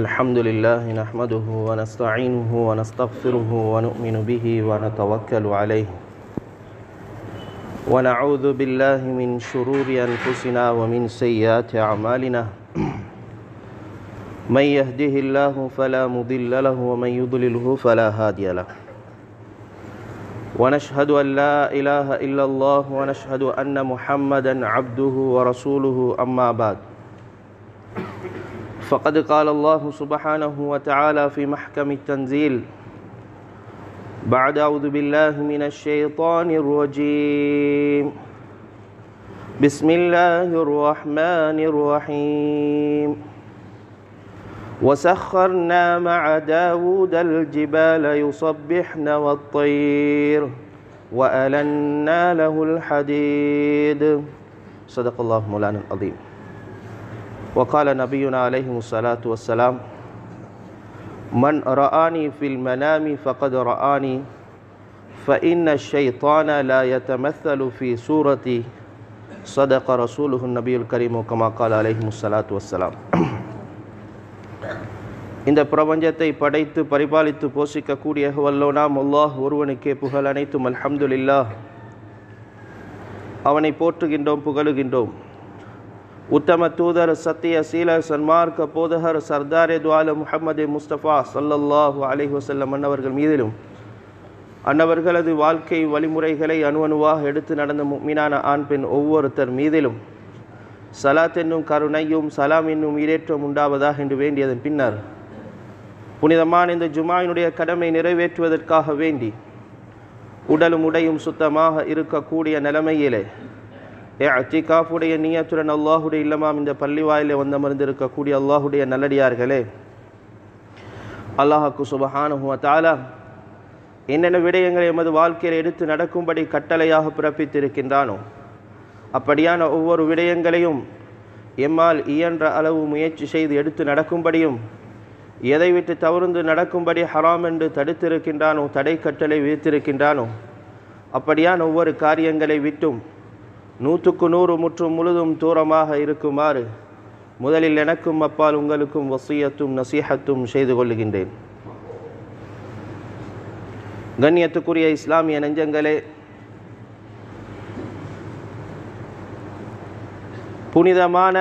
الحمد لله نحمده ونستعينه ونستغفره ونؤمن به ونتوكل عليه ونعوذ بالله من شرور أنفسنا ومن سيئات أعمالنا من يهده الله فلا مضل له ومن يضلله فلا هادي له ونشهد أن لا إله إلا الله ونشهد أن محمدا عبده ورسوله أما بعد فقد قال الله سبحانه وتعالى في محكم التنزيل بعد أعوذ بالله من الشيطان الرجيم بسم الله الرحمن الرحيم وسخرنا مع داود الجبال يصبحن والطير وألنا له الحديد صدق الله مولانا العظيم وقال نبينا عليه الصلاة والسلام من رآني في المنام فقد رآني فإن الشيطان لا يتمثل في صورتي صدق رسوله النبي الكريم كما قال عليه الصلاة والسلام இந்த பிரபஞ்சத்தை படைத்து பரிபாலித்து போஷிக்கக்கூடிய வல்லோனாம் அல்லாஹ் ஒருவனுக்கே புகழ் அனைத்தும் அல்ஹம்துலில்லாஹ் அவனை போற்றுகின்றோம் புகழுகின்றோம் உத்தம தூதர் சத்திய சீல சன்மார்க்க போதகர் சர்தாரே துவால முஹம்மது முஸ்தபா சல்லல்லாஹு அலைஹி வஸல்லம் அன்னவர்கள் மீதிலும் அன்னவர்களது வாழ்க்கை வழிமுறைகளை அணுவணுவாக எடுத்து நடந்த மீனான ஆண் பெண் ஒவ்வொருத்தர் மீதிலும் சலாத் என்னும் கருணையும் சலாம் என்னும் ஈடேற்றம் உண்டாவதாக என்று வேண்டியதன் பின்னர் புனிதமான இந்த ஜுமாயினுடைய கடமை நிறைவேற்றுவதற்காக வேண்டி உடலும் உடையும் சுத்தமாக இருக்கக்கூடிய நிலைமையிலே அத்திகாஃபுடைய நீயத்துடன் அல்லாஹுடைய இல்லமாம் இந்த பள்ளி வாயிலே வந்தமர்ந்திருக்கக்கூடிய அல்லாஹுடைய நல்லடியார்களே அல்லாஹாக்கு சுபஹானுஹுவ தாலா என்னென்ன விடயங்களை எமது வாழ்க்கையில் எடுத்து நடக்கும்படி கட்டளையாக பிறப்பித்திருக்கின்றானோ அப்படியான ஒவ்வொரு விடயங்களையும் எம்மால் இயன்ற அளவு முயற்சி செய்து எடுத்து நடக்கும்படியும் எதை விட்டு தவறுந்து நடக்கும்படி ஹராம் என்று தடுத்திருக்கின்றானோ தடை கட்டளை விதித்திருக்கின்றானோ அப்படியான ஒவ்வொரு காரியங்களை விட்டும் நூற்றுக்கு நூறு முற்றும் முழுதும் தூரமாக இருக்குமாறு முதலில் எனக்கும் அப்பால் உங்களுக்கும் வசியத்தும் நசீஹத்தும் செய்து கொள்ளுகின்றேன் கண்ணியத்துக்குரிய இஸ்லாமிய நெஞ்சங்களே புனிதமான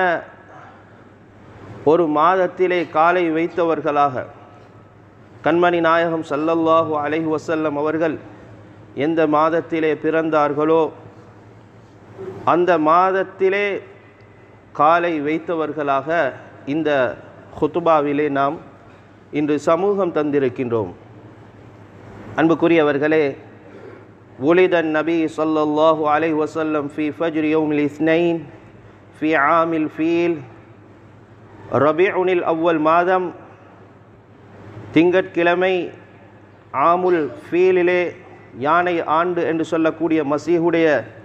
ஒரு மாதத்திலே காலை வைத்தவர்களாக கண்மணி நாயகம் சல்லல்லாஹு அலைஹி வசல்லம் அவர்கள் எந்த மாதத்திலே பிறந்தார்களோ அந்த மாதத்திலே காலை வைத்தவர்களாக இந்த ஹுத்துபாவிலே நாம் இன்று சமூகம் தந்திருக்கின்றோம் அன்புக்குரியவர்களே ولد النبي صلى الله عليه وسلم في فجر يوم الاثنين في عام الفيل ربيع الأول மாதம் திங்கட்கிழமை ஆமுல் ஃபீலிலே யானை ஆண்டு என்று சொல்லக்கூடிய மசீஹுடைய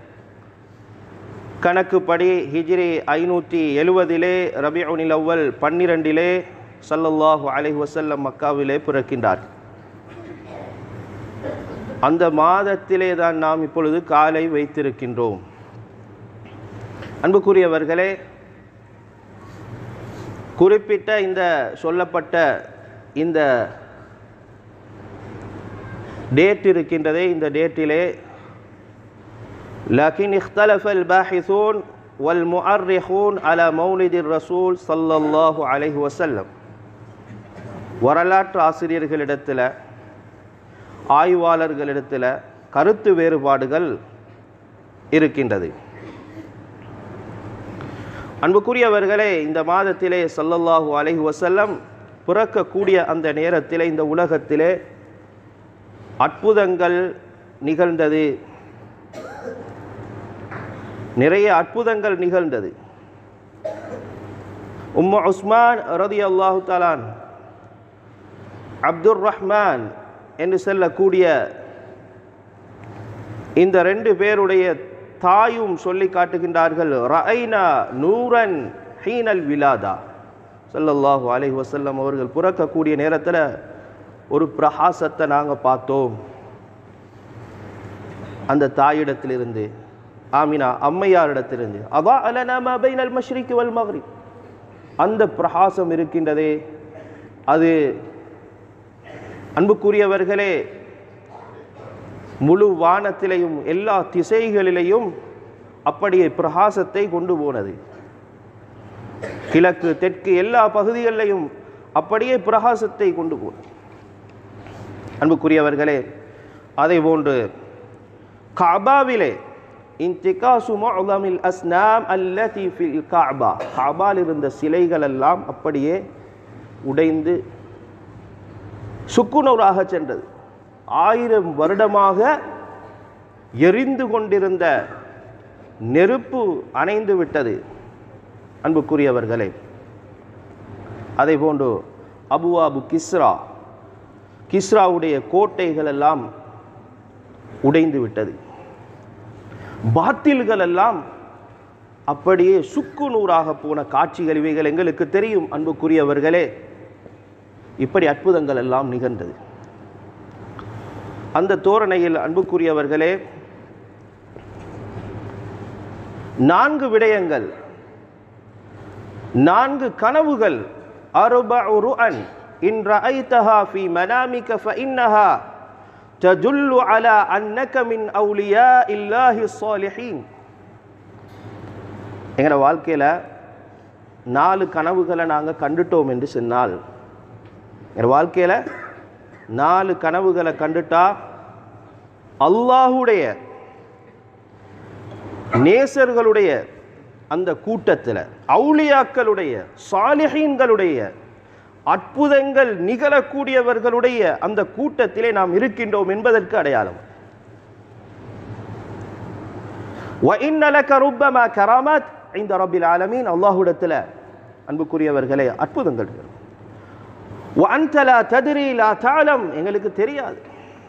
கணக்குப்படி ஹிஜ்ரி ஐநூற்றி எழுவதிலே ரபிஉனில் அவ்வல் பன்னிரெண்டிலே சல்லல்லாஹு அலைஹி வசல்லம் மக்காவிலே பிறக்கின்றார் அந்த மாதத்திலே தான் நாம் இப்பொழுது காலை வைத்திருக்கின்றோம் அன்புக்குரியவர்களே குறிப்பிட்ட இந்த சொல்லப்பட்ட இந்த டேட் இருக்கின்றதே இந்த டேட்டிலே لكن اختلف الباحثون والمؤرخون على مولد الرسول صلى الله عليه وسلم வரலாற்று ஆசிரியர்களிடத்தில் ஆய்வாளர்களிடத்தில் கருத்து வேறுபாடுகள் இருக்கின்றது அன்புக்குரியவர்களே இந்த மாதத்திலே சல்லல்லாஹு அலைஹி வசல்லம் பிறக்கக்கூடிய அந்த நேரத்திலே இந்த உலகத்திலே அற்புதங்கள் நிகழ்ந்தது நிறைய அற்புதங்கள் நிகழ்ந்தது உம்மு உஸ்மான் ரதி அல்லாஹு தாலான் அப்துர் ரஹ்மான் என்று சொல்லக்கூடிய இந்த ரெண்டு பேருடைய தாயும் சொல்லி காட்டுகின்றார்கள் ரஐனா நூரன் ஹீனல் விலாதா சல்லல்லாஹு அலைஹி வசல்லம் அவர்கள் பிறக்கக்கூடிய நேரத்தில் ஒரு பிரகாசத்தை நாங்கள் பார்த்தோம் அந்த தாயிடத்திலிருந்து ஆமினா அம்மையாரிடத்திலிருந்து அவா அலனா மா பைனல் மஷ்ரிக் வல் மக்ரிப் அந்த பிரகாசம் இருக்கின்றதே அது அன்புக்குரியவர்களே முழு வானத்திலையும் எல்லா திசைகளிலேயும் அப்படியே பிரகாசத்தை கொண்டு போனது கிழக்கு தெற்கு எல்லா பகுதிகளிலையும் அப்படியே பிரகாசத்தை கொண்டு போனது அன்புக்குரியவர்களே அதை போன்று காபாவிலே இன்திகாசு முஅதமில் அஸ்னாம் அல்லதி ஃபில் காபா காபால் இருந்த சிலைகள் எல்லாம் அப்படியே உடைந்து சுக்குநூறாக சென்றது ஆயிரம் வருடமாக எரிந்து கொண்டிருந்த நெருப்பு அணைந்து விட்டது அன்புக்குரியவர்களே அதை போன்று அபுவாபு கிஸ்ரா கிஸ்ராவுடைய கோட்டைகள் எல்லாம் உடைந்து விட்டது பாத்தில்கள் எல்லாம் அப்படியே சுக்கு நூறாக போன காட்சிகள் இவைகள் எங்களுக்கு தெரியும் அன்புக்குரியவர்களே இப்படி அற்புதங்கள் எல்லாம் நிகழ்ந்தது அந்த தோரணையில் அன்புக்குரியவர்களே நான்கு விடயங்கள் நான்கு கனவுகள் அருபஉ ருஅன் இன் ரஅய்தஹா ஃபீ மனாமிக ஃபஇன்னஹா தஜுல்லு அலா அன்னக மின் அவுலியா இல்லாஹி ஸாலிஹீன் எங்களோட வாழ்க்கையில் நாலு கனவுகளை நாங்கள் கண்டுட்டோம் என்று சொன்னால் எங்கள் வாழ்க்கையில் நாலு கனவுகளை கண்டுட்டா அல்லாஹுடைய நேசர்களுடைய அந்த கூட்டத்தில் அவுளியாக்களுடைய சாலிஹீன்களுடைய அற்புதங்கள் நிகழக்கூடியவர்களுடைய அந்த கூட்டத்திலே நாம் இருக்கின்றோம் என்பதற்கு அடையாளம் وَإِنَّ لَكَ رُبَّمَا كَرَامَاتٍ عِنْدَ رَبِّ الْعَالَمِينَ அல்லாஹ்விடத்தில் அன்புக்குரியவர்களே அற்புதங்கள் இருக்கு. وَأَنْتَ لَا تَدْرِي لَا تَعْلَمْ எங்களுக்கு தெரியாது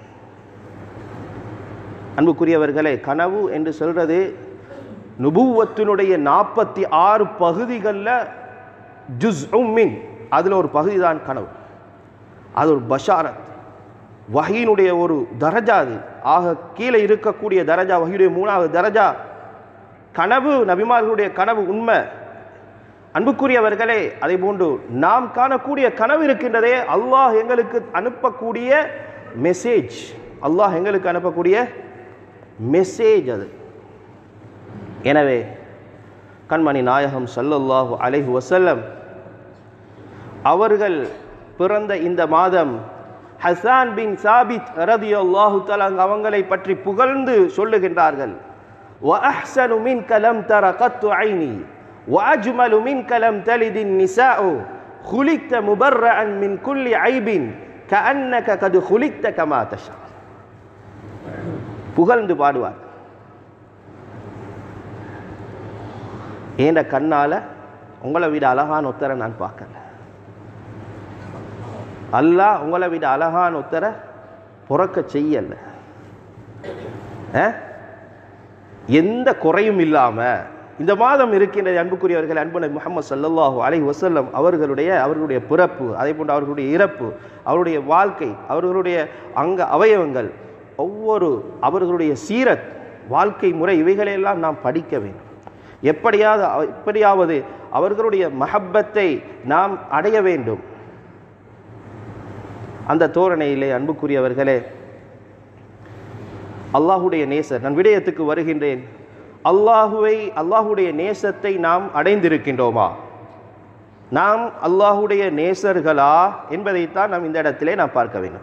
அன்புக்குரியவர்களே கனவு என்று சொல்றது நுபுவத்தினுடைய நாற்பத்தி ஆறு பகுதிகளில் ஜுஸ் உம்மின் அதில் ஒரு பகுதி தான் கனவு அது ஒரு பஷாரத் வகையினுடைய ஒரு தரஜா அது ஆக கீழே இருக்கக்கூடிய தரஜா வகையுடைய மூணாவது தரஜா கனவு நபிமார்களுடைய கனவு உண்மை அன்புக்குரியவர்களே அதை போன்று நாம் காணக்கூடிய கனவு இருக்கின்றதே அல்லாஹ் எங்களுக்கு அனுப்பக்கூடிய மெசேஜ் அல்லாஹ் எங்களுக்கு அனுப்பக்கூடிய மெசேஜ் அது எனவே கண்மணி நாயகம் ஸல்லல்லாஹு அலைஹி வஸல்லம் அவர்கள் பிறந்த இந்த மாதம் ஹசான் பின் சாபித் ரதியல்லாஹு தஆலா அவங்களை பற்றி புகழ்ந்து சொல்லுகின்றார்கள் وأحسن منك لم تر قط عيني وأجمل منك لم تلد النساء خلقت مبرعا من كل عيب كأنك قد خلقت كما تشاء புகழ்ந்து பாடுவார் ஏண்ட கண்ணால உங்களை விட அழகான ஒத்தரை நான் பார்க்கல அல்லாஹ் உங்களை விட அழகான ஒத்தரை பிறக்க செய்யல அஹ்? எந்த குறையும் இல்லாம இந்த மாதம் இருக்கின்ற அன்புக்குரியவர்கள் அன்பு நபி முஹம்மது ஸல்லல்லாஹு அலைஹி வஸல்லம் அவர்களுடைய அவர்களுடைய பிறப்பு அதே போன்று அவர்களுடைய இறப்பு அவருடைய வாழ்க்கை அவர்களுடைய அங்க அவயவங்கள் ஒவ்வொரு அவர்களுடைய சீரத் வாழ்க்கை முறை இவைகளையெல்லாம் நாம் படிக்க வேண்டும் எப்படியாவது எப்படியாவது அவர்களுடைய மஹப்பத்தை நாம் அடைய வேண்டும் அந்த தோரணையிலே அன்புக்குரியவர்களே அல்லாஹுடைய நேசர் நான் விடயத்துக்கு வருகின்றேன் அல்லாஹுவை அல்லாஹுடைய நேசத்தை நாம் அடைந்திருக்கின்றோமா நாம் அல்லாஹுடைய நேசர்களா என்பதைத்தான் நாம் இந்த இடத்திலே நாம் பார்க்க வேண்டும்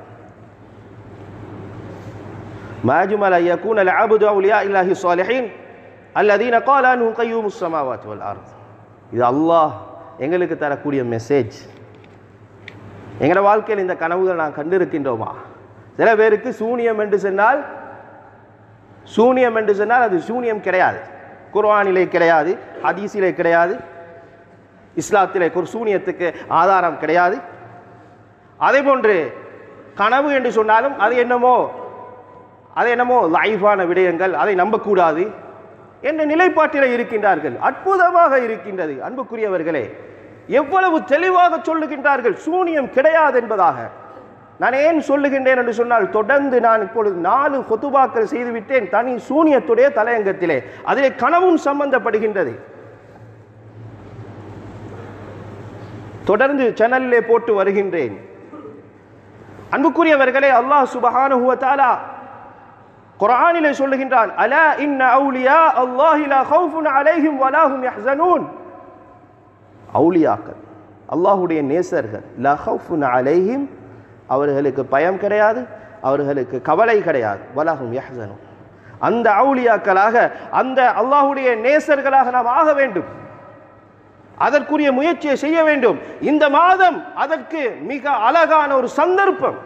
மாஜுமல் ஐயக்கூன் அல் ஆபுது அவுலியா இல்லாஹி சாலிஹின் அல்லதீன கால் அன்ஹு கையூமுஸ் ஸமாவாத் வல் அர்த் இது அல்லாஹ் எங்களுக்கு தரக்கூடிய மெசேஜ் எங்களோட வாழ்க்கையில் இந்த கனவுகள் நான் கண்டிருக்கின்றோமா சில பேருக்கு சூனியம் என்று சொன்னால் சூனியம் என்று சொன்னால் அது சூனியம் கிடையாது குர்ஆனிலே கிடையாது ஹதீஸிலே கிடையாது இஸ்லாத்திலே ஒரு சூனியத்துக்கு ஆதாரம் கிடையாது அதே போன்று கனவு என்று சொன்னாலும் அது என்னமோ அது என்னமோ லைஃபான விடயங்கள் அதை நம்பக்கூடாது என்ற நிலைப்பாட்டிலே இருக்கின்றார்கள் அற்புதமாக இருக்கின்றது அன்புக்குரியவர்களே எவ்வளவு தெளிவாக சொல்லுகின்றார்கள் சூனியம் கிடையாது என்பதாக நான் ஏன் சொல்லுகின்றேன் என்று சொன்னால் தொடர்ந்து நான் இப்பொழுது நாலு கொத்துபாக்கள் செய்துவிட்டேன் தனி சூனியத்துடைய தலையங்கத்திலே அதிலே கனவும் சம்பந்தப்படுகின்றது தொடர்ந்து சேனலிலே போட்டு வருகின்றேன் அன்புக்குரியவர்களே அல்லாஹ் சுபஹானஹு வ தஆலா குர்ஆனிலே சொல்லுகின்றான் அலா இன்ன அவுலியா அல்லாஹி லா ஹவுஃபுன் அலைஹிம் வலா ஹும் யஹ்ஸனூன் அவுலியாக்கள் அல்லாஹ்வுடைய நேசர்கள் லா ஹவுஃபுன் அலைஹிம் அவர்களுக்கு பயம் கிடையாது அவர்களுக்கு கவலை கிடையாது வலா ஹும் யஹ்ஸனூன் அந்த அவுலியாக்களாக அந்த அல்லாஹ்வுடைய நேசர்களாக நாம் ஆக வேண்டும் அதற்குரிய முயற்சியை செய்ய வேண்டும் இந்த மாதம் அதற்கு மிக அழகான ஒரு சந்தர்ப்பம்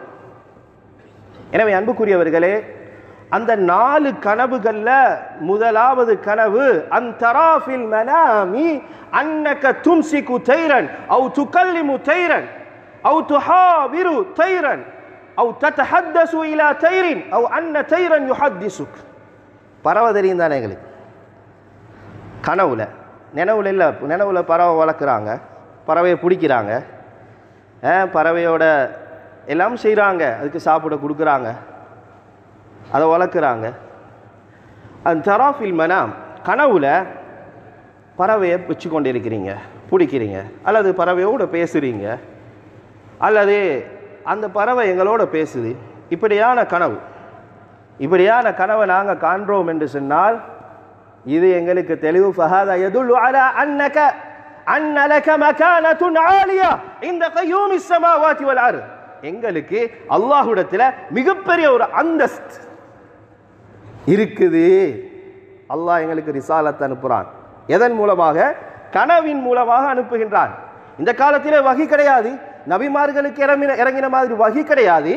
எனவே அன்புக்குரியவர்களே அந்த நாலு கனவுகள்ல முதலாவது கனவு அந்தராஃபில் மனாமி அன்னக தும்சிகு தைரன் அவு துகல்லிமு தைரன் அவு துஹாவிரு தைரன் அவு தத்தஹத்தசு இலா தைரின் அவு அன்ன தைரன் யுஹத்திசுக் பறவை தெரியும் தானே எங்களுக்கு கனவுல நினைவுல இல்லை நினைவுல பறவை வளர்க்குறாங்க பறவையை பிடிக்கிறாங்க அஹ், பறவையோட எல்லாம் செய்கிறாங்க அதுக்கு சாப்பிட கொடுக்குறாங்க அதை வளர்க்குறாங்க அந்த தராஃபில் மனாம் கனவுல பறவையை வச்சு கொண்டு இருக்கிறீங்க பிடிக்கிறீங்க அல்லது பறவையோட பேசுகிறீங்க அல்லது அந்த பறவை எங்களோட பேசுது இப்படியான கனவு இப்படியான கனவை நாங்கள் காண்றோம் என்று சொன்னால் இது எங்களுக்கு தெளிவு ஃபஹாதா யதுல்லு அலா அன்னக அன்ன லக மகானத்துன் ஆலியா இந்த கய்யூமி ஸமாவாதி வல் அர்த் எங்களுக்கு அல்லாஹ்விடத்தில் மிகப்பெரிய ஒரு அந்தஸ்து இருக்குது அல்லாஹ் எங்களுக்கு ரிசாலத்தை அனுப்புகிறான் எதன் மூலமாக கனவின் மூலமாக அனுப்புகின்றான் இந்த காலத்திலே வகி கிடையாது நபிமார்களுக்கு இறங்கின இறங்கின மாதிரி வகி கிடையாது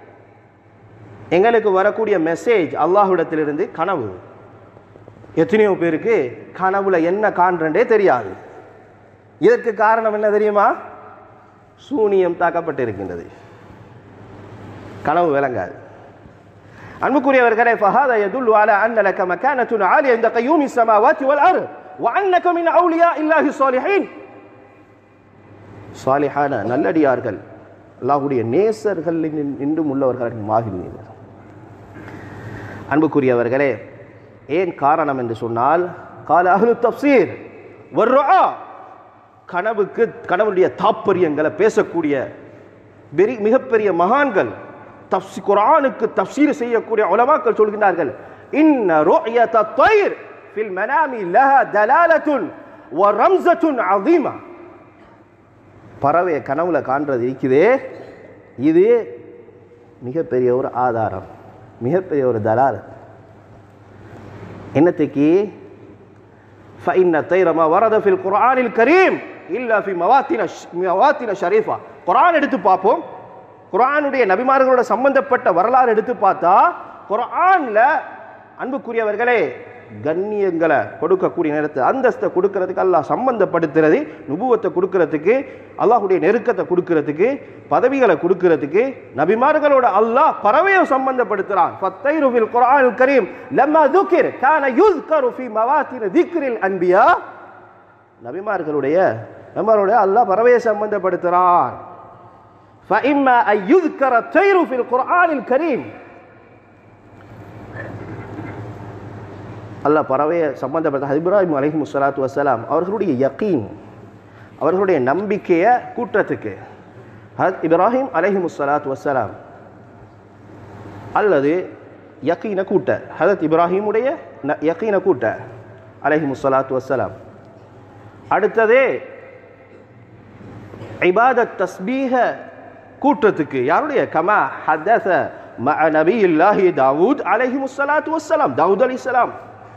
எங்களுக்கு வரக்கூடிய மெசேஜ் அல்லாஹ்விடத்திலிருந்து கனவு எத்தனையோ பேருக்கு கனவுல என்ன காண்றண்டே தெரியாது இதற்கு காரணம் என்ன தெரியுமா சூனியம் தாக்கப்பட்டிருக்கின்றது கனவு விளங்காது அன்புக்குரியவர்களே ஃபஹாதா யதுல்லு அலா அன்ன லக மகானத்துன் ஆலியா இந்த கய்யூமி ஸமாவாதி வல் அர்த் வஅன்னக மின் அவுலியா இல்லாஹி ஸாலிஹீன் சாலிஹான நல்லடியார்கள் அல்லாஹ்வுடைய நேசர்கள் இன்றும் உள்ளவர்கள் ஆகின்றனர் அன்புக்குரியவர்களே ஏன் காரணம் என்று சொன்னால் கால அஹ்லு தப்சீர் வர்ரா கனவுக்கு கனவுடைய தாற்பயங்களை பேசக்கூடிய பெரிய மிகப்பெரிய மகான்கள் தப்சி குர்ஆனுக்கு தப்சீர் செய்யக்கூடிய உலமாக்கள் சொல்கின்றார்கள் இன்ன ருஅயத தைர் ஃபில் மனாமி லஹா தலாலத்துன் வ ரம்ஸத்துன் அதீமா பறவையை கனவுல காண்றது இருக்குதே இது மிகப்பெரிய ஒரு ஆதாரம் மிகப்பெரிய ஒரு தலாலத் என்னத்துக்கு فإن الطير ما ورد في القرآن الكريم إلا في مواطن مواطن شريفة குர்ஆன் எடுத்து பார்ப்போம் குர்ஆனுடைய நபிமார்களோட சம்பந்தப்பட்ட வரலாறு எடுத்து பார்த்தா குர்ஆன்ல அன்புக்குரியவர்களே கண்ணியங்களை கொடுக்கக்கூடிய நேரத்தை அந்தஸ்தை கொடுக்கறதுக்கு அல்லாஹ் சம்பந்தப்படுத்துறது நுபுவத்தை கொடுக்கறதுக்கு அல்லாஹ்வுடைய நெருக்கத்தை கொடுக்கறதுக்கு பதவிகளை கொடுக்கறதுக்கு நபிமார்களோட அல்லாஹ் பறவையை சம்பந்தப்படுத்துறான் ஃபத்தைரு ஃபில் குர்ஆனில் கரீம் லம்மா ذكر كان يذكر في مواطن ذكر الانبياء நபிமார்களுடைய நபிமாருடைய அல்லாஹ் பறவையை சம்பந்தப்படுத்துறான் فإما أن يذكر الطير في القرآن الكريم அல்லாஹ் பறவையை சம்பந்தப்பட்ட இப்ராஹிம் அலைஹி முஸ்ஸலாத்து வசலாம் அவர்களுடைய யகீன் அவர்களுடைய நம்பிக்கையை கூட்டத்துக்கு ஹத் இப்ராஹிம் அலைஹி முஸ்ஸலாத்து வசலாம் அல்லது யகீன கூட்ட ஹதத் இப்ராஹிமுடைய ந- யகீன கூட்ட அலைஹி முஸ்ஸலாத்து வசலாம் அடுத்ததே இபாதத் தஸ்பீஹ கூட்டத்துக்கு யாருடைய கமா ஹதஸ மஅ நபியில்லாஹி தாவூத் அலைஹி முஸ்ஸலாத்து வஸ்ஸலாம் தாவூத் அலைஹிஸ்ஸலாம்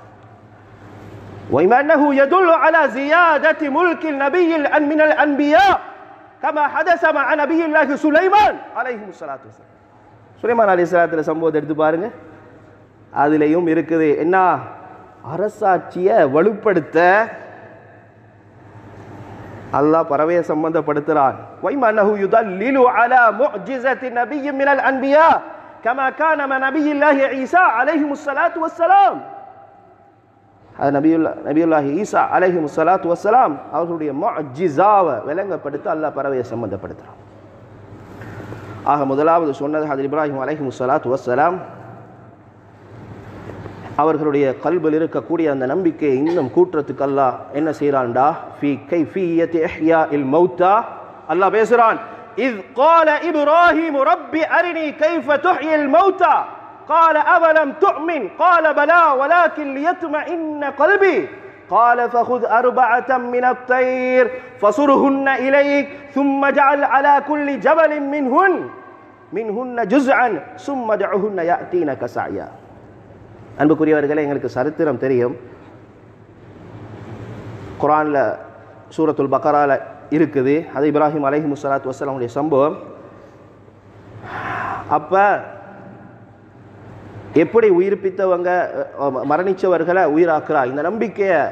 وإما أنه يدل على زيادة ملك النبي الأن- من الأنبياء كما حدث مع نبي الله سليمان عليه الصلاة والسلام சுலைமான் அலி சலாத்தில் சம்பவத்தை எடுத்து பாருங்க அதுலேயும் இருக்குது என்ன அரசாட்சியை வலுப்படுத்த அல்லாஹ் பறவையை சம்பந்தப்படுத்துகிறான் வைமா அன்னஹு யுதல்லிலு அலா முஅ்ஜிஸத்தி நபிய்யின் மினல் அன்பியா கமா கான ம நபியில்லாஹி ஈசா அலைஹிமுஸ் ஸலாத்து வஸ்ஸலாம் அது நபியுல்லா நபியுல்லாஹி ஈசா அலைஹிம் சலாத்து வசலாம் அவர்களுடைய முஅ்ஜிஸாவை விளங்கப்படுத்த அல்லாஹ் பறவையை சம்பந்தப்படுத்துகிறான் ஆக முதலாவது சொன்னது ஹதர் இப்ராஹிம் அலைஹிம் சலாத்து வசலாம் அவர்களுடைய கல்பில் இருக்கக்கூடிய அந்த நம்பிக்கையை இன்னும் கூட்டுறதுக்கு அல்லாஹ் என்ன செய்கிறான்டா ஃபி கை ஃபீயத் இஹ்யா இல் மௌத்தா அல்லாஹ் பேசுறான் إذ قال إبراهيم رب أرني كيف تحيي الموتى قال أولم تؤمن قال بلى ولكن ليطمئن قلبي قال فخذ أربعة من الطير فصرهن إليك ثم اجعل على كل جبل منهن منهن جزعا ثم دعهن يأتينك سعيا அன்புக்குரியவர்களே எங்களுக்கு சரித்திரம் தெரியும் குரானில் சூரத்துல் பக்கரால இருக்குது அது இப்ராஹிம் அலைஹி முசலாத் வசலாமுடைய சம்பவம் அப்போ எப்படி உயிர்ப்பித்தவங்க அஹ், மரணிச்சவர்களை உயிராக்குறா இந்த நம்பிக்கையை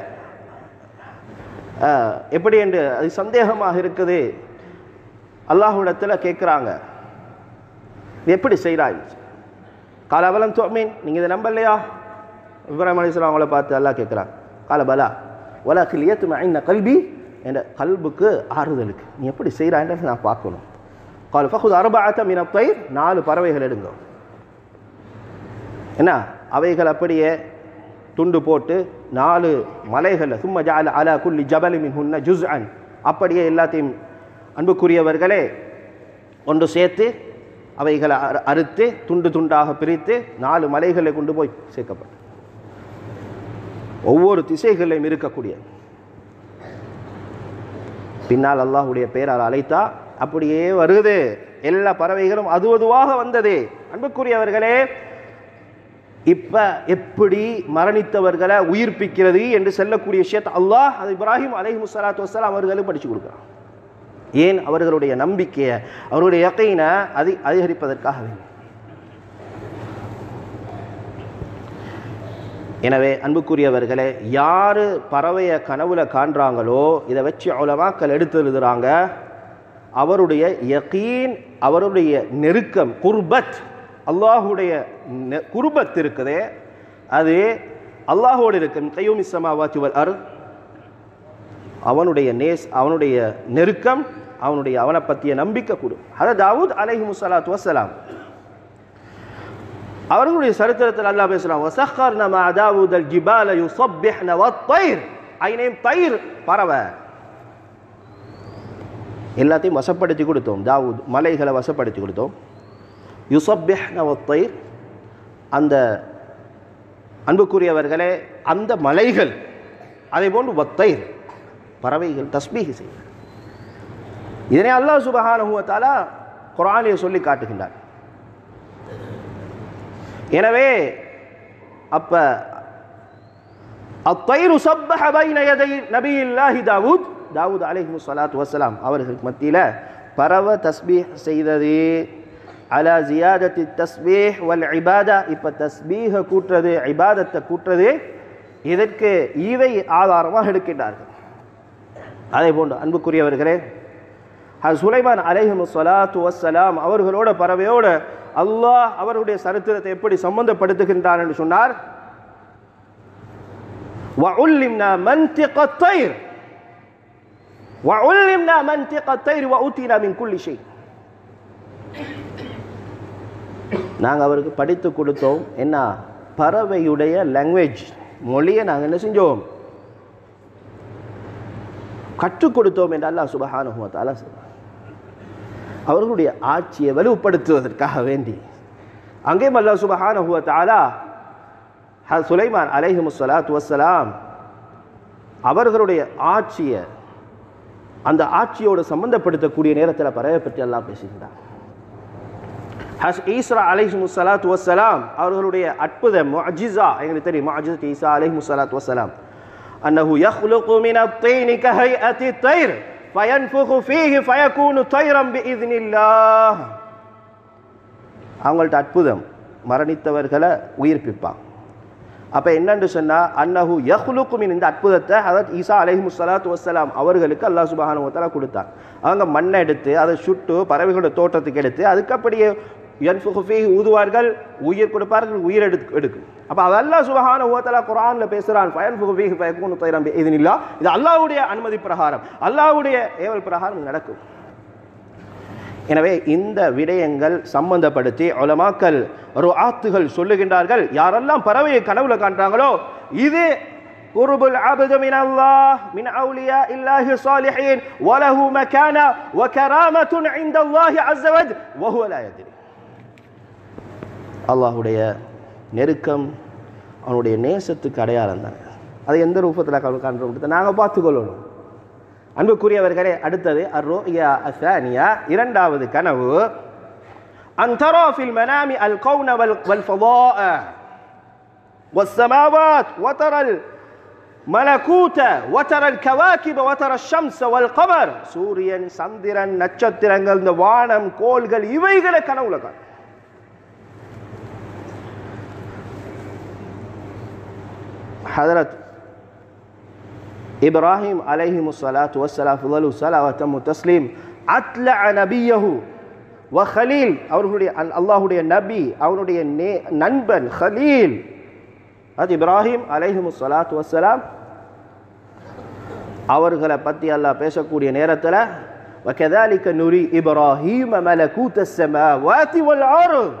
அஹ், எப்படி என்று அது சந்தேகமாக இருக்குது அல்லாஹ்விடத்தில் கேட்குறாங்க இது எப்படி செய்கிறாய் கால அவலம் தோமீன் நீங்கள் இதை நம்பலையா இப்ராஹிம் அலிஸ்லாம் அவங்கள பார்த்து அல்லாஹ் கேட்குறாங்க கால பலா ஒலா கிளியத்து ஐந்த கல்வி என்ற கல்புக்கு ஆறுதலுக்கு நீ எப்படி செய்கிறான்றதை நான் பார்க்கணும் கால் ஃபகுத் அரபாத்த மினப்பை நாலு பறவைகள் எடுங்க என்ன அவைகள் அப்படியே துண்டு போட்டு நாலு மலைகளில் சும்மா ஜால அலா குல்லி ஜபலி மின் ஹுன்ன ஜுஸ்அன் அப்படியே எல்லாத்தையும் அன்புக்குரியவர்களே ஒன்று சேர்த்து அவைகளை அறு- அறுத்து துண்டு துண்டாக பிரித்து நாலு மலைகளை கொண்டு போய் சேர்க்கப்படும் ஒவ்வொரு திசைகளிலும் இருக்கக்கூடிய பின்னால் அல்லாஹ்வுடைய பெயரால் அழைத்தா அப்படியே வருது எல்லா பறவைகளும் அது அதுவாக வந்தது அன்புக்குரியவர்களே இப்ப எப்படி மரணித்தவர்களை உயிர்ப்பிக்கிறது என்று சொல்லக்கூடிய விஷயத்தை அல்லாஹ் அது இப்ராஹிம் அலைஹி முஸ்ஸலாத்து வஸ்ஸலாம் அவர்களும் படிச்சு கொடுக்குறான் ஏன் அவர்களுடைய நம்பிக்கையை அவருடைய யக்கைனை அதி அதிகரிப்பதற்காக வேண்டும் எனவே அன்புக்குரியவர்களே யார் பறவையை கனவுல காண்றாங்களோ இதை வச்சு உலமாக்கள் எடுத்து எழுதுறாங்க அவருடைய யகீன் அவருடைய நெருக்கம் குர்பத் அல்லாஹுடைய நெ- குர்பத் இருக்குதே அது அல்லாஹோடு இருக்கும் கையோமி சமாவாத்தி வல் அர் அவனுடைய நேஸ் அவனுடைய நெருக்கம் அவனுடைய அவனை பற்றிய நம்பிக்கை கொடு அதை தாவூத் அலைஹி முசலாத்து வசலாம் அவர்களுடைய சரித்திரத்தில் அல்லாஹ் பேசுறான் வசஹர்ன மா தாவூத் அல் ஜிபால யுஸப்பிஹ்ன வத்-தைர் ஐனேம் தைர் பறவை எல்லாத்தையும் வசப்படுத்தி கொடுத்தோம் தாவூத் மலைகளை வசப்படுத்தி கொடுத்தோம் யுஸப்பிஹ்ன வத்-தைர் அந்த அன்புக்குரியவர்களே அந்த மலைகள் அதே போன்று வத்தைர் பறவைகள் தஸ்பீக செய்யும் இதனை அல்லாஹ் சுபஹானஹு வ தஆலா குர்ஆனிலே சொல்லி காட்டுகின்றார் எனவே அப்ப அத்தைரு சப்பஹ பைன யதை நபியில்லாஹி தாவூத் தாவூத் அலைஹி ஸலாத்து வஸலாம் அவர்களுக்கு மத்தியில் பரவ தஸ்பீஹ் செய்தது அலா ஜியாதத்தி தஸ்பீஹ் வல் இபாதா இப்போ தஸ்பீஹ கூட்டுறது இபாதத்தை கூட்டுறது இதற்கு இதை ஆதாரமாக எடுக்கின்றார்கள் அதே போன்று அன்புக்குரியவர்களே அது சுலைமான் அலைஹிமு ஸலாத்து வஸ்ஸலாம் அவர்களோட பறவையோட அல்லாஹ் அவருடைய சரித்திரத்தை எப்படி சம்பந்தப்படுத்துகின்றான் என்று சொன்னார் وعلمنا منطق الطير وعلمنا منطق الطير وأوتينا من كل شيء நாங்கள் அவருக்கு படித்து கொடுத்தோம் என்ன பறவையுடைய லாங்குவேஜ் மொழியை நாங்கள் என்ன செஞ்சோம் கற்றுக் கொடுத்தோம் என்று அல்லாஹ் சுபஹானஹு வ தஆலா சொல்றார் அவர்களுடைய ஆட்சியை வலுப்படுத்துவதற்காக வேண்டி அங்கேயும் அல்லாஹ் சுபஹானஹு வ தஆலா ஹ- சுலைமான் அலைஹிமு ஸலாத்து வஸ்ஸலாம் அவர்களுடைய ஆட்சியை அந்த ஆட்சியோடு சம்பந்தப்படுத்தக்கூடிய நேரத்தில் பறவை பற்றி எல்லாம் பேசுகின்றார் ஹஸ் ஈஸ்ரா அலைஹிமு ஸலாத்து வஸ்ஸலாம் அவர்களுடைய அற்புத முஅஜிஸா எங்களுக்கு தெரியும் முஅஜிஸத் ஈசா அலைஹிமு ஸலாத்து வஸ்ஸலாம் أنه يخلق من الطين كهيئة الطير فينفخ فيه فيكون طيرا بإذن الله அவங்கள்ட்ட அற்புதம் மரணித்தவர்களை உயிர்ப்பிப்பான் அப்போ என்னன்னு சொன்னா அன்னஹு யஹ்லுக்குமின் இந்த அற்புதத்தை ஹதரத் ஈசா அலைஹிமு ஸலாத்து வஸ்ஸலாம் அவர்களுக்கு அல்லாஹ் சுப்ஹானஹு வ தஆலா கொடுத்தார் அவங்க மண்ணை எடுத்து அதை சுட்டு பறவைகளோட தோட்டத்துக்கு எடுத்து அதுக்கு அப்படியே யன்ஃபுகு ஃபீஹி ஊதுவார்கள் உயிர் கொடுப்பார்கள் உயிர் எடுத்து எடுக்கும் அப்போ அது அல்லாஹ் சுப்ஹானஹு வ தஆலா குர்ஆன்ல பேசுறான் ஃபயன்ஃபுகு ஃபீஹி ஃபயகூனு தைரம் பிஇذنில்லாஹ் இது அல்லாஹ்வுடைய அனுமதி பிரகாரம் அல்லாஹ்வுடைய ஏவல் பிரகாரம் நடக்கும் எனவே இந்த விடயங்கள் சம்பந்தப்படுத்தி உலமாக்கல் ருஆத்துகள் சொல்லுகின்றார்கள் யாரெல்லாம் பறவையை கனவுல காண்றாங்களோ இது قرب العبد من الله من أولياء الله الصالحين وله مكانة وكرامة عند الله عز وجل وهو لا يدري அல்லாஹுடைய நெருக்கம் அவனுடைய நேசத்துக்கு அடையாளம் தான் அது எந்த ரூபத்தில் காண்றோம் நாங்கள் பார்த்துக்கொள்ளணும் அன்புக்குரியவர்களே அடுத்தது அர்ரோயா அசானியா இரண்டாவது கனவு அந்தரா ஃபில் மனாமி அல் கௌன வல் வல் ஃபதாஅ والسماوات وترى الملكوت وترى الكواكب وترى الشمس والقمر சூரியன் சந்திரன் நட்சத்திரங்கள் இந்த வானம் கோள்கள் இவைகளை கனவுல காண ஹதரத் இப்ராஹிம் அலைஹி முஸ்ஸலாத்து வஸ்ஸலாம் ஃபுதலு ஸலா வ தம்மு தஸ்லீம் அத்லஅ நபியஹு வ ஹலீல் அவர்களுடைய அல்- அல்லாஹ்வுடைய நபி அவனுடைய நே நண்பன் ஹலீல் அது இப்ராஹிம் அலைஹி முஸ்ஸலாத்து வஸ்ஸலாம் அவர்களை பற்றி அல்லாஹ் பேசக்கூடிய நேரத்தில் وكذلك نري إبراهيم ملكوت السماوات والأرض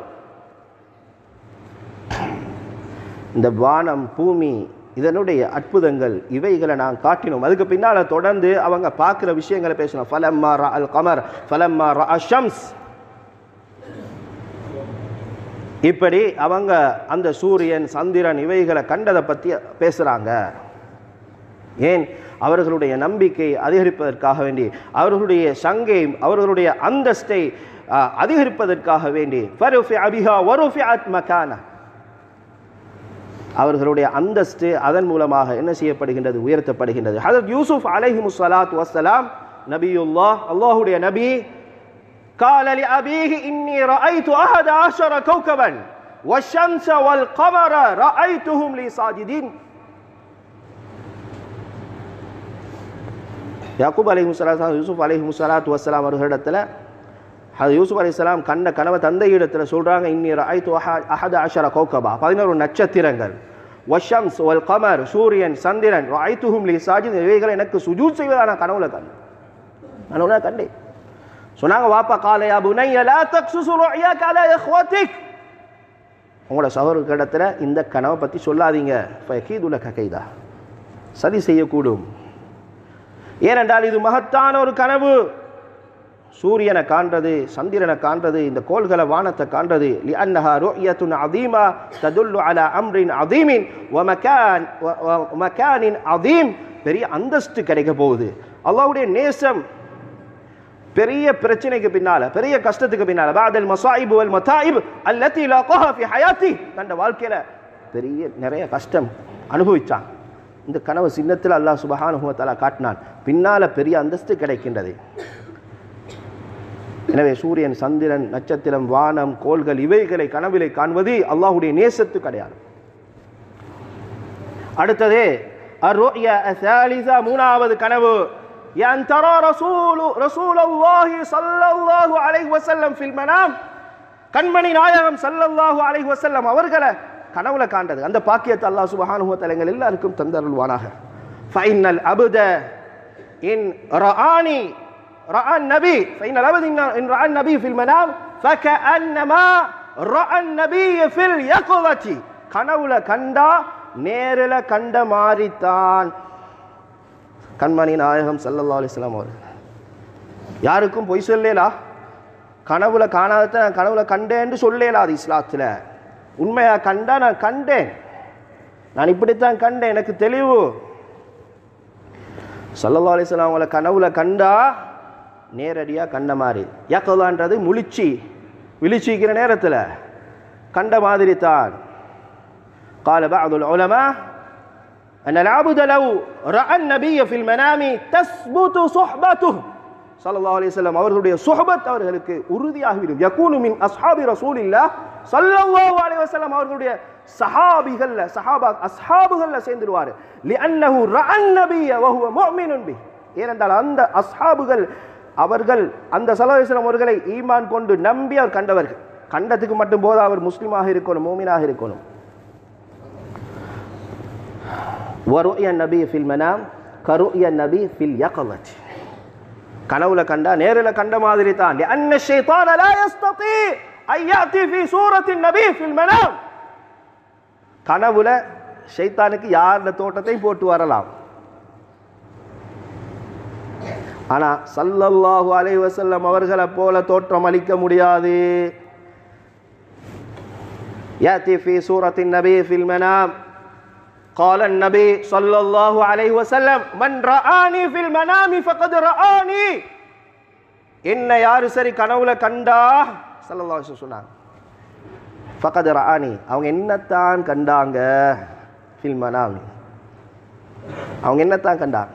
இந்த வானம் பூமி இதனுடைய அற்புதங்கள் இவைகளை நான் காட்டினோம் அதுக்கு பின்னால் தொடர்ந்து அவங்க பார்க்குற விஷயங்களை பேசணும் ஃபலம்மா ரா அல் கமர் ஃபலம்மா ரா ஷம்ஸ் இப்படி அவங்க அந்த சூரியன் சந்திரன் இவைகளை கண்டதை பற்றி பேசுகிறாங்க ஏன் அவர்களுடைய நம்பிக்கை அதிகரிப்பதற்காக வேண்டி அவர்களுடைய சங்கை அவர்களுடைய அந்தஸ்தை அஹ், அதிகரிப்பதற்காக வேண்டி ஃபருஃபி அபிஹா வருஃபிஅத் மகானா அவர்களுடைய அந்தஸ்து அதன் மூலமாக என்ன செய்யப்படுகின்றது உயர்த்தப்படுகின்றது ஹதரத் யூசுப் அலைஹி முஸ்ஸலாத் வஸ்ஸலாம் நபியுல்லாஹ் அல்லாஹ்வுடைய நபி قال لأبيه إني رأيت أحد عشر كوكبا والشمس والقمر رأيتهم لي ساجدين யாக்கூப் அலைஹி முஸ்ஸலாத் யூசுப் அலைஹி முஸ்ஸலாத் வஸ்ஸலாம் அவர்களிடத்தில் அது யூசுப் அலைஹிஸ்ஸலாம் கண்ட கனவை தந்தையிடத்தில் சொல்கிறாங்க இன்னி ரஐத்து அஹத அஷர கௌகபா பதினோரு நட்சத்திரங்கள் வஷம்ஸ் வல் கமர் சூரியன் சந்திரன் ரஐத்துஹும் லி சாஜித் இவைகளை எனக்கு சுஜூத் செய்வதான கனவுல கண்டு கனவுல கண்டேன் சொன்னாங்க வாப்பா காலையா புனைய லா தக்சுசு ருஅயாக அலா இஹ்வதிக் உங்களோட சகோதரர்களிடத்தில் இந்த கனவை பற்றி சொல்லாதீங்க ஃபயகீதுல ககைதா சதி செய்யக்கூடும் ஏனென்றால் இது மகத்தான ஒரு கனவு சூரியனை காண்றது சந்திரனை காண்றது இந்த கோள்களை வானத்தை காண்றது لأنها رؤية عظيمة تدل على أمر عظيم ومكان ومكان عظيم பெரிய அந்தஸ்து கிடைக்க போகுது அல்லாஹ்வுடைய நேசம் பெரிய பிரச்சனைக்கு பின்னால பெரிய கஷ்டத்துக்கு பின்னால பாதல் மசாயிப் வல் மதாயிப் அல்லத்தி லாகஹா ஃபி ஹயாத்தி தன் வாழ்க்கையில பெரிய நிறைய கஷ்டம் அனுபவிச்சான் இந்த கனவு சின்னத்தில் அல்லாஹ் சுபஹானஹு வ தஆலா காட்டினான் பின்னால பெரிய அந்தஸ்து கிடைக்கின்றது எனவே சூரியன் சந்திரன் நட்சத்திரம் வானம் கோள்கள் இவைகளை கனவிலை காண்பது அல்லாஹ்வுடைய நேசத்து கிடையாது அடுத்தது الرؤيا الثالثة மூணாவது கனவு أن ترى رسول رسول الله صلى الله عليه وسلم في المنام கண்மணி நாயகம் ஸல்லல்லாஹு அலைஹி வஸல்லம் அவர்களை கனவுல காண்டது அந்த பாக்கியத்தை அல்லாஹ் சுப்ஹானஹு வ தஆலா எங்கள் எல்லாருக்கும் தந்தருள்வானாக ஃபைனல் அபுத இன் ரஆனி رأى النبي فإن الأبد إن رأى النبي في المنام فكأنما رأى النبي في اليقظة கனவுல கண்டா நேரில் கண்ட மாதிரித்தான் கண்மணி நாயகம் ஸல்லல்லாஹு அலைஹி வஸல்லம் அவர்கள் யாருக்கும் பொய் சொல்லலா கனவுல காணாதத நான் கனவுல கண்டேன்னு சொல்லலா அது இஸ்லாத்தில் உண்மையா கண்டா நான் கண்டேன் நான் இப்படித்தான் கண்டேன் எனக்கு தெளிவு சல்லல்லா அலிஸ்லாம் அவங்கள கனவுல கண்டா நேரடியாக கண்ட மாதிரி யக்கலான்றது முழிச்சி விழிச்சிக்கிற நேரத்தில் கண்ட மாதிரி தான் قال بعض العلماء أن العبد لو رأى النبي في المنام تثبت صحبته ஸல்லல்லாஹு அலைஹி வஸல்லம் அவர்களுடைய சுஹபத் அவர்களுக்கு உறுதியாகிவிடும் யகூனு மின் அஸ்ஹாபி ரசூலில்லாஹ் ஸல்லல்லாஹு அலைஹி வஸல்லம் அவர்களுடைய சஹாபிகள்ல சஹாபா அஸ்ஹாபுகள்ல சேர்ந்துருவார் லிஅன்னஹு ரஅன் நபிய வஹுவ முஃமினுன் பி ஏனென்றால் அந்த அஸ்ஹாபுகள் அவர்கள் அந்த ஸல்லல்லாஹு அலைஹி வஸல்லம் அவர்களை ஈமான் கொண்டு நம்பி அவர் கண்டவர்கள் கண்டத்துக்கு மட்டும் போது அவர் முஸ்லிமாக இருக்கணும் மூமினாக இருக்கணும் ورؤيا النبي في المنام كرؤيا النبي في اليقظة கனவுல கண்டா நேரில் கண்ட மாதிரி தான் لأن الشيطان لا يستطيع أن يأتي في سورة النبي في المنام கனவுல ஷைத்தானுக்கு யாருடைய தோட்டத்தையும் போட்டு வரலாம் ஆனா சல்லல்லாஹு அலைஹி வஸல்லம் அவர்களை போல தோற்றம் அளிக்க முடியாது يأتي في سورة النبي في المنام قال النبي صلى الله عليه وسلم من رآني في المنام فقد رآني என்ன யாரு சரி கனவுல கண்டா சல்லல்லாஹு அலைஹி வஸல்லம் சொன்னாங்க ஃபகத் ரஆனி அவங்க என்னத்தான் கண்டாங்க ஃபில் மனாமி அவங்க என்னத்தான் கண்டாங்க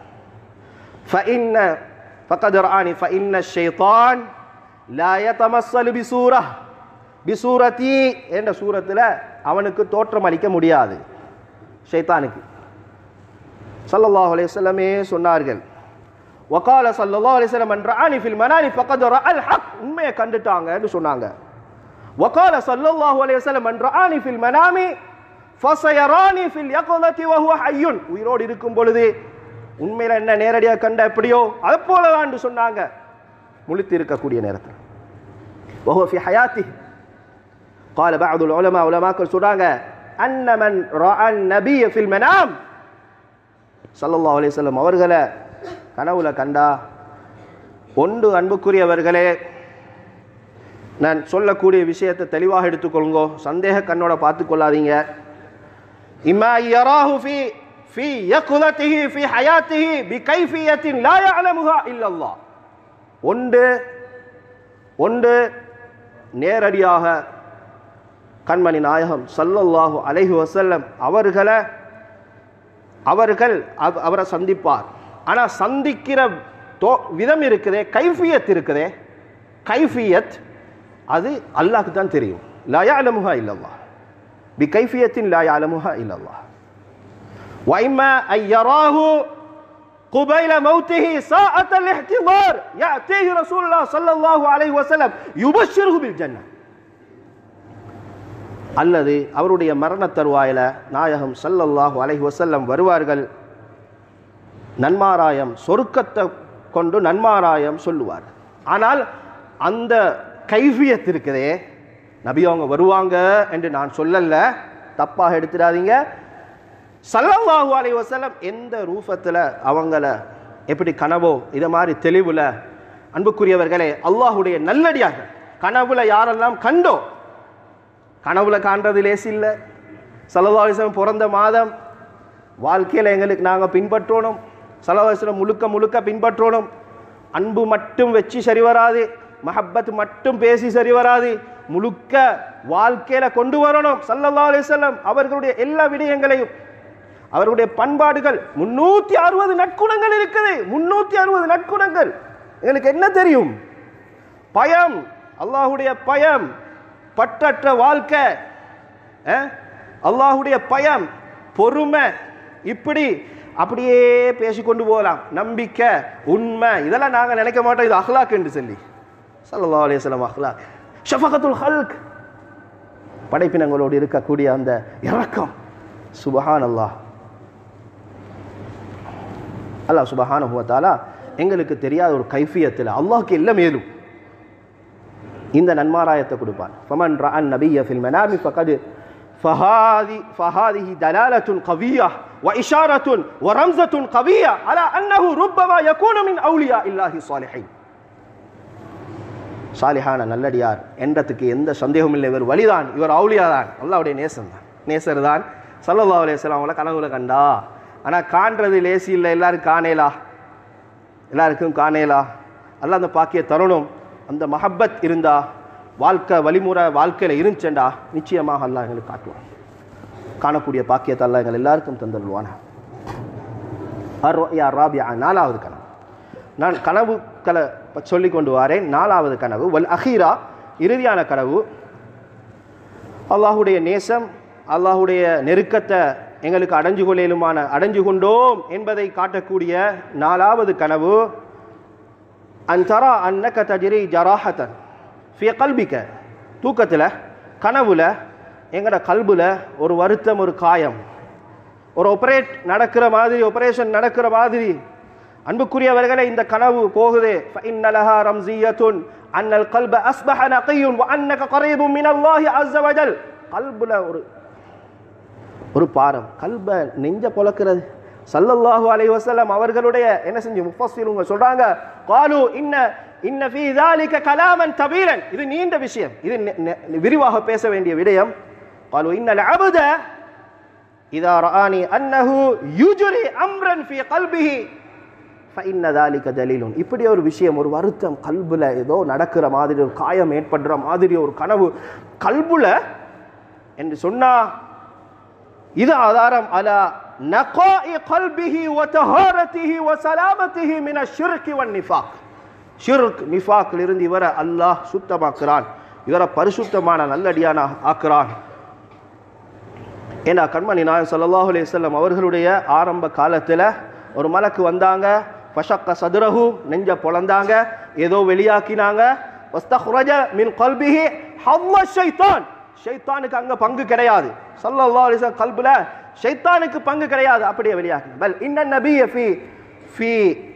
فإن فقد رآني فإن الشيطان لا يتمثل بسورة بسورتي என்ற சூரத்தில் அவனுக்கு தோற்றம் அளிக்க முடியாது ஷைத்தானுக்கு ஸல்லல்லாஹு அலைஹி வஸல்லமே சொன்னார்கள் வகால ஸல்லல்லாஹு அலைஹி வஸல்லம் மன் ரஆனி ஃபில் மனானி ஃபகத் ரஅல் ஹக் உண்மையை கண்டுட்டாங்கன்னு சொன்னாங்க வகால ஸல்லல்லாஹு அலைஹி வஸல்லம் மன் ரஆனி ஃபில் மனாமி ஃபஸயரானி ஃபில் யக்லதி வஹுவ ஹய்யுன் உயிரோடு இருக்கும் பொழுது உண்மையில என்ன நேரடியாக கண்ட எப்படியோ அது போலதான் சொன்னாங்க முழித்து இருக்கக்கூடிய நேரத்தில் وهو في حياته قال بعض العلماء علماء சொல்றாங்க أن من رأى النبي في المنام صلى الله عليه وسلم அவர்களை கனவுல கண்டா ஒன்று அன்புக்குரியவர்களே நான் சொல்லக்கூடிய விஷயத்தை தெளிவாக எடுத்துக்கொள்ளுங்கோ சந்தேக கண்ணோட பார்த்து கொள்ளாதீங்க இம்மா யராஹு ஃபி في يقظته في حياته بكيفية لا يعلمها إلا الله ஒன்று ஒன்று நேரடியாக கண்மணி நாயகம் சல்லல்லாஹு அலைஹி வஸல்லம் அவர்களை அவர்கள் அவ- அவரை சந்திப்பார் ஆனால் சந்திக்கிற தோ விதம் இருக்குதே கைஃபியத் இருக்குதே கைஃபியத் அது அல்லாஹ்க்கு தான் தெரியும் லா யஅலமுஹா இல்லல்லாஹ் பி கைஃபியத்தின் லா யஅலமுஹா இல்லல்லாஹ் وإما أن يراه قبيل موته ساعة الاحتضار يأتيه رسول الله صلى الله عليه وسلم يبشره بالجنة அல்லது அவருடைய மரண தருவாயில நாயகம் ஸல்லல்லாஹு அலைஹி வஸல்லம் வருவார்கள் நன்மாராயம் சொருக்கத்தை கொண்டு நன்மாராயம் சொல்லுவார் ஆனால் அந்த கைஃபியத் இருக்குதே நபி அவங்க வருவாங்க என்று நான் சொல்லல தப்பாக எடுத்துடாதீங்க சல்லல்லாஹு அலைஹி வஸல்லம் எந்த ரூபத்தில் அவங்கள எப்படி கனவோ இதை மாதிரி தெளிவுல அன்புக்குரியவர்களே அல்லாஹுடைய நல்லடியார்கள் கனவுல யாரெல்லாம் கண்டோ கனவுல காண்றது லேசி இல்லை சல்லல்லாஹு அலைஹி வஸல்லம் பிறந்த மாதம் வாழ்க்கையில் எங்களுக்கு நாங்கள் பின்பற்றணும் சல்லல்லாஹு அலைஹி வஸல்லம் முழுக்க முழுக்க பின்பற்றணும் அன்பு மட்டும் வச்சு சரி வராது மஹப்பத் மட்டும் பேசி சரி வராது முழுக்க வாழ்க்கையில கொண்டு வரணும் சல்லல்லாஹு அலைஹி வஸல்லம் அவர்களுடைய எல்லா விடயங்களையும் அவருடைய பண்பாடுகள் முன்னூத்தி அறுபது நற்குணங்கள் இருக்குது முன்னூத்தி அறுபது நற்குணங்கள் எங்களுக்கு என்ன தெரியும் பயம் அல்லாஹுடைய பயம் பற்றற்ற வாழ்க்கை அஹ்? அல்லாஹுடைய பயம் பொறுமை இப்படி அப்படியே பேசிக்கொண்டு போகலாம் நம்பிக்கை உண்மை இதெல்லாம் நாங்கள் நினைக்க மாட்டோம் இது அஹ்லாக் என்று சொல்லி ஸல்லல்லாஹு அலைஹி வஸல்லம் அஹ்லாக் ஷஃபகத்துல் ஹல்க் படைப்பினங்களோடு இருக்கக்கூடிய அந்த இரக்கம் சுபஹான் அல்லாஹ் அல்லாஹ் சுபஹானஹு வ தஆலா எங்களுக்கு தெரியாத ஒரு கைஃபியத்தில் அல்லாஹ்க்கு எல்லாம் மேலும் இந்த நன்மாராயத்தை கொடுப்பான் ஃபமன் ரஅன் நபிய ஃபில் மனாமி ஃபகத் فهذه فهذه دلالة قوية وإشارة ورمزة قوية على أنه ربما يكون من أولياء الله الصالحين சாலிஹான நல்லடியார் என்றதுக்கு எந்த சந்தேகமும் இல்லை இவர் வலிதான் இவர் அவுலியா தான் அல்லாவுடைய நேசம் தான் நேசர் தான் சல்லல்லா அலையம் அவங்கள கனவுல கண்டா ஆனால் காண்றது லேசி இல்லை எல்லாரும் காணேலா எல்லாருக்கும் காணேலா அல்லாஹ் அந்த பாக்கிய தருணம் அந்த மஹப்பத் இருந்தா வாழ்க்கை வழிமுறை வாழ்க்கையில் இருந்துச்சேண்டா நிச்சயமாக அல்லாஹ் எங்களுக்கு காட்டுவான் காணக்கூடிய பாக்கியத்தை அல்லாஹ் எங்கள் எல்லாருக்கும் தந்துடுவானா அர் ராபியா நாலாவது கனவு நான் கனவுக்களை சொல்லி கொண்டு வரேன் நாலாவது கனவு வல் அஹீரா இறுதியான கனவு அல்லாஹுடைய நேசம் அல்லாஹுடைய நெருக்கத்தை எங்களுக்கு அடைஞ்சு கொள்ளலுமான அடைஞ்சு கொண்டோம் என்பதை காட்டக்கூடிய நாலாவது கனவு அன்தரா அன்னக தஜிரி ஜராஹத்தன் ஃபிய கல்பிக்க தூக்கத்தில் கனவுல எங்கட கல்புல ஒரு வருத்தம் ஒரு காயம் ஒரு ஆபரேட் நடக்கிற மாதிரி ஆபரேஷன் நடக்கிற மாதிரி அன்புக்குரியவர்களே இந்த கனவு போகுது فإن لها رمزية أن القلب أصبح نقي وأنك قريب من الله عز وجل قلبுல ஒரு ஒரு பாரம் கல்ப நெஞ்ச பொளக்கிறது சல்லல்லாஹு அலைஹி வஸல்லம் அவர்களுடைய என்ன செஞ்சு முஃபஸ்ஸிருங்க சொல்றாங்க காலு இன்ன இன்ன ஃபீ ذلك கலாமன் தபீரன் இது நீண்ட விஷயம் இது நெ- நெ- விரிவாக பேச வேண்டிய விடயம் காலு இன்னல் அபத இதா ரஆனி அன்னஹு யுஜ்ரி அம்ரன் ஃபீ கல்பிஹி ஃபஇன்ன ذلك தலீலுன் இப்படி ஒரு விஷயம் ஒரு வருத்தம் கல்புல ஏதோ நடக்கிற மாதிரி ஒரு காயம் ஏற்படுற மாதிரி ஒரு கனவு கல்புல என்று சொன்னா இது ஆதாரம் அலா நகாஇ கல்பிஹி வ தஹாரத்திஹி வ சலாமத்திஹி மின ஷிர்கி வன் நிஃபாக் ஷிர்க் நிஃபாக்கில் இருந்து இவரை அல்லாஹ் சுத்தமாக்குறான் இவரை பரிசுத்தமான நல்லடியான ஆக்குறான் ஏன்னா கண்மணி நாயன் ஸல்லல்லாஹு அலைஹி வஸல்லம் அவர்களுடைய ஆரம்ப காலத்தில் ஒரு மலக்கு வந்தாங்க ஃபஷக்க சதுரஹு நெஞ்ச பொளந்தாங்க ஏதோ வெளியாக்கினாங்க வஸ்தஹ்ரஜ மின் கல்பிஹி ஹவ்வ ஷைத்தான் ஷைத்தானுக்கு அங்க பங்கு கிடையாது ஸல்லல்லாஹு அலைஹி வஸல்லம் கல்புல ஷைத்தானுக்கு பங்கு கிடையாது அப்படியே வெளியாக்கி பல் இன்ன நபிய ஃபி ஃபி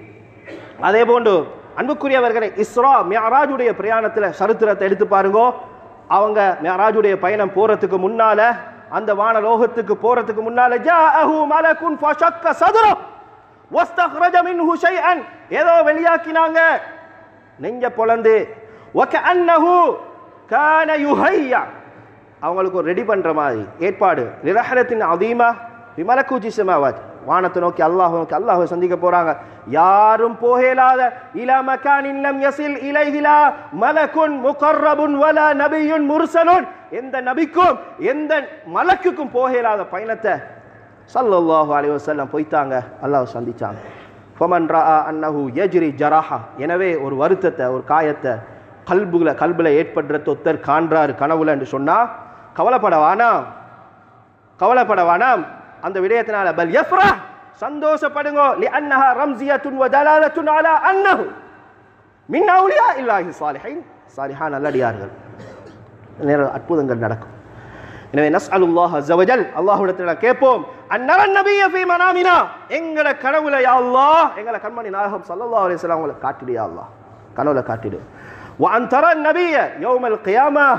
அதே போன்று அன்புக்குரியவர்களே இஸ்ரா மியராஜுடைய பிரயாணத்தில் சரித்திரத்தை எடுத்து பாருங்க அவங்க மியராஜுடைய பயணம் போறதுக்கு முன்னால அந்த வானலோகத்துக்கு போறதுக்கு முன்னால ஜாஅஹு மலகுன் ஃபஷக்க சதுரஹு வஸ்தக்ரஜ மின்ஹு ஷைஅன் ஏதோ வெளியாக்கினாங்க நெஞ்ச பொளந்து வகஅன்னஹு கான யுஹையா அவங்களுக்கு ஒரு ரெடி பண்ற மாதிரி ஏற்பாடு நிரஹரத்தின் அதீமா விமலக்கூச்சி சமாவாத் வானத்தை நோக்கி அல்லாஹ் நோக்கி அல்லாஹ்வை சந்திக்க போறாங்க யாரும் போகலாத இலா மக்கானின் லம் யசில் இலைஹிலா மலக்குன் முகர்ரபுன் வலா நபியுன் முர்சலுன் எந்த நபிக்கும் எந்த மலக்குக்கும் போகலாத பயணத்தை ஸல்லல்லாஹு அலைஹி வஸல்லம் போய்த்தாங்க அல்லாஹ் சந்திச்சாங்க ஃபமன் ரஆ அன்னஹு யஜ்ரி ஜராஹா எனவே ஒரு வருத்தத்தை ஒரு காயத்தை கல்புல கல்புல ஏற்படுற தொத்தர் காண்றாரு கனவுல என்று சொன்னா கவலைப்பட வேணாம் கவலைப்பட வேணாம் அந்த விடயத்தினால பல் யஃப்ரா சந்தோஷப்படுங்க லி அன்னஹா ரம்சியத்துன் வ தலாலத்துன் அலா அன்னஹு மின் அவுலியா இல்லாஹி சாலிஹின் சாலிஹான் நல்லடியார்கள் நேர அற்புதங்கள் நடக்கும் எனவே நஸ்அலுல்லாஹ் அஸ்ஸவஜல் அல்லாஹ்விடத்தில் கேட்போம் அன்னர நபிய ஃபீ மனாமினா எங்கட கனவுல யா அல்லாஹ் எங்கட கண்மணி நாயகம் ஸல்லல்லாஹு அலைஹி வஸல்லம் அவங்களை காட்டிடு யா அல்லாஹ் கனவுல காட்டிடு வ அன் தர நபிய யௌமல் கியாமா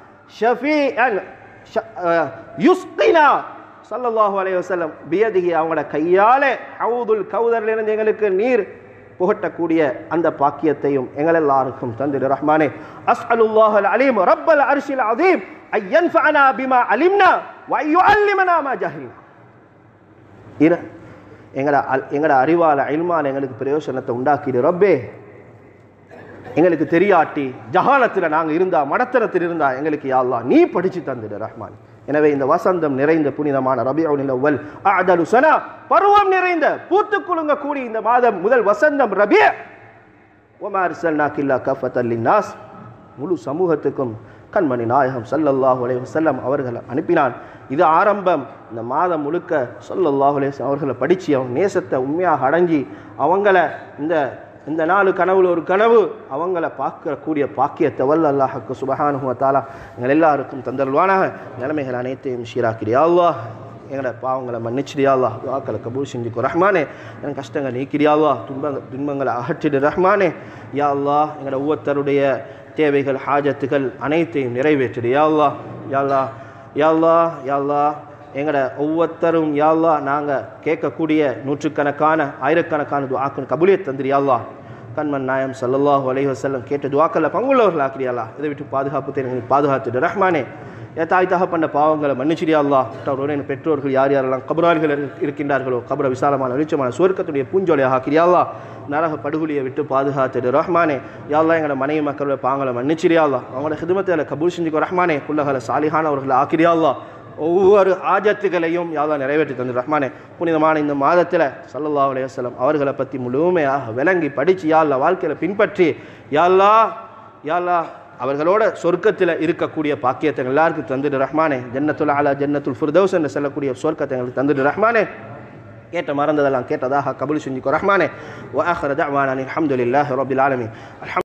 ஷஃபீஅன் ஷ- அஹ், யுஸ்கினா ஸல்லல்லாஹு அலைஹி வஸல்லம் பியதிஹி அவங்களோட கையாலே ஹவுதுல் கௌதர்ல இருந்து எங்களுக்கு நீர் புகட்டக்கூடிய அந்த பாக்கியத்தையும் எங்கள் எல்லாருக்கும் தந்திரு ரஹ்மானே அஸ்அலுல்லாஹ் அல் அலீம் ரப்பல் அர்ஷில் அதீம் ஐ யன்ஃபஅனா பிமா அலிம்னா வ யுஅல்லிமனா மா ஜஹில்னா இர எங்கட அல்- எங்கட அறிவால இல்மால எங்களுக்கு பிரயோசனத்தை உண்டாக்கிடு ரப்பே எங்களுக்கு தெரியாட்டி ஜஹாலத்தில் நாங்கள் இருந்தா மடத்தனத்தில் இருந்தா எங்களுக்கு யா அல்லாஹ் நீ படிச்சு தந்துடு ரஹ்மான் எனவே இந்த வசந்தம் நிறைந்த புனிதமான ரபியுல் அவ்வல் அஅதலு சனா பருவம் நிறைந்த பூத்து குலுங்க கூடி இந்த மாதம் முதல் வசந்தம் ரபி ஒமா அர்சல்னாக இல்லா கஃபத்தல் லின்னாஸ் முழு சமூகத்துக்கும் கண்மணி நாயகம் ஸல்லல்லாஹு அலைஹி வஸல்லம் அவர்களை அனுப்பினான் இது ஆரம்பம் இந்த மாதம் முழுக்க ஸல்லல்லாஹு அலைஹி வஸல்லம் அவர்களை படித்து அவங்க நேசத்தை உண்மையாக அடைஞ்சி அவங்கள இந்த இந்த நாலு கனவுல ஒரு கனவு அவங்கள பார்க்கக்கூடிய பாக்கியத்தை வல்ல அல்லாஹுக்கு சுபஹானுஹு வ தஆலா எங்கள் எல்லாருக்கும் தந்தருள்வானாக நிலைமைகள் அனைத்தையும் ஷீராக்கிறியா அல்லாஹ் எங்களோட பாவங்களை மன்னிச்சிடியா அல்லாஹ் துஆக்களை கபூல் செஞ்சுக்கோ ரஹ்மானே என் கஷ்டங்கள் நீக்கிறியா அல்லாஹ் துன்பங்கள் துன்பங்களை அகற்றிடு ரஹ்மானே யா அல்லாஹ் எங்களோட ஒவ்வொருத்தருடைய தேவைகள் ஹாஜத்துகள் அனைத்தையும் நிறைவேற்றிடு யா அல்லாஹ் யா அல்லாஹ் யா அல்லாஹ் யா அல்லாஹ் எங்களோட ஒவ்வொருத்தரும் யா அல்லாஹ் நாங்கள் கேட்கக்கூடிய நூற்றுக்கணக்கான ஆயிரக்கணக்கான துஆக்கள் கபூலியத் தந்திரியா அல்லாஹ் கண்மன் நாயம் ஸல்லல்லாஹு அலைஹி வஸல்லம் கேட்ட துவாக்களில் பங்குள்ளவர்கள் ஆக்கிறியாலா இதை விட்டு பாதுகாப்பு எங்களுக்கு பாதுகாத்துட்டு ரஹ்மானே என் தாய் தகப்பண்ட பாவங்களை மன்னிச்சிடியா அல்லா அவரோட என் பெற்றோர்கள் யார் யாரெல்லாம் கபராளிகள் இரு- இருக்கின்றார்களோ கபர விசாலமான வெளிச்சமான சுவர்க்கத்துடைய பூஞ்சோலையாக ஆக்கிறியாலா நரக படுகொலியை விட்டு பாதுகாத்துடு ரஹ்மானே யாழ்லா எங்களோட மனைவி மக்களோட பாவங்களை மன்னிச்சிடியாலா அவங்களோட ஹிதமத்தில் கபூல் செஞ்சுக்கோ ரஹ்மானே புள்ளகளை சாலிஹானவர்களை ஆக்கிறியாலா ஒவ்வொரு ஆஜத்துகளையும் யாதா நிறைவேற்றி தந்து ரஹ்மானே புனிதமான இந்த மாதத்தில் ஸல்லல்லாஹு அலைஹி வஸல்லம் அவர்களை பற்றி முழுமையாக விளங்கி படித்து யாழ்லா வாழ்க்கையில் பின்பற்றி யாழ்லா யாழ்லா அவர்களோட சொர்க்கத்தில் இருக்கக்கூடிய பாக்கியத்தை எல்லாருக்கும் தந்துடு ரஹ்மானே ஜன்னத்துல் அலா ஜன்னத்துல் ஃபிர்தௌஸ் என்று சொல்லக்கூடிய சொர்க்கத்தை எங்களுக்கு தந்துடு ரஹ்மானே கேட்ட மறந்ததெல்லாம் கேட்டதாக கபூல் செஞ்சுக்கோ ரஹ்மானே வ ஆஹிர தஅவானா அல்ஹம்துலில்லாஹி ரப்பில் ஆலமீன் அல்ஹம்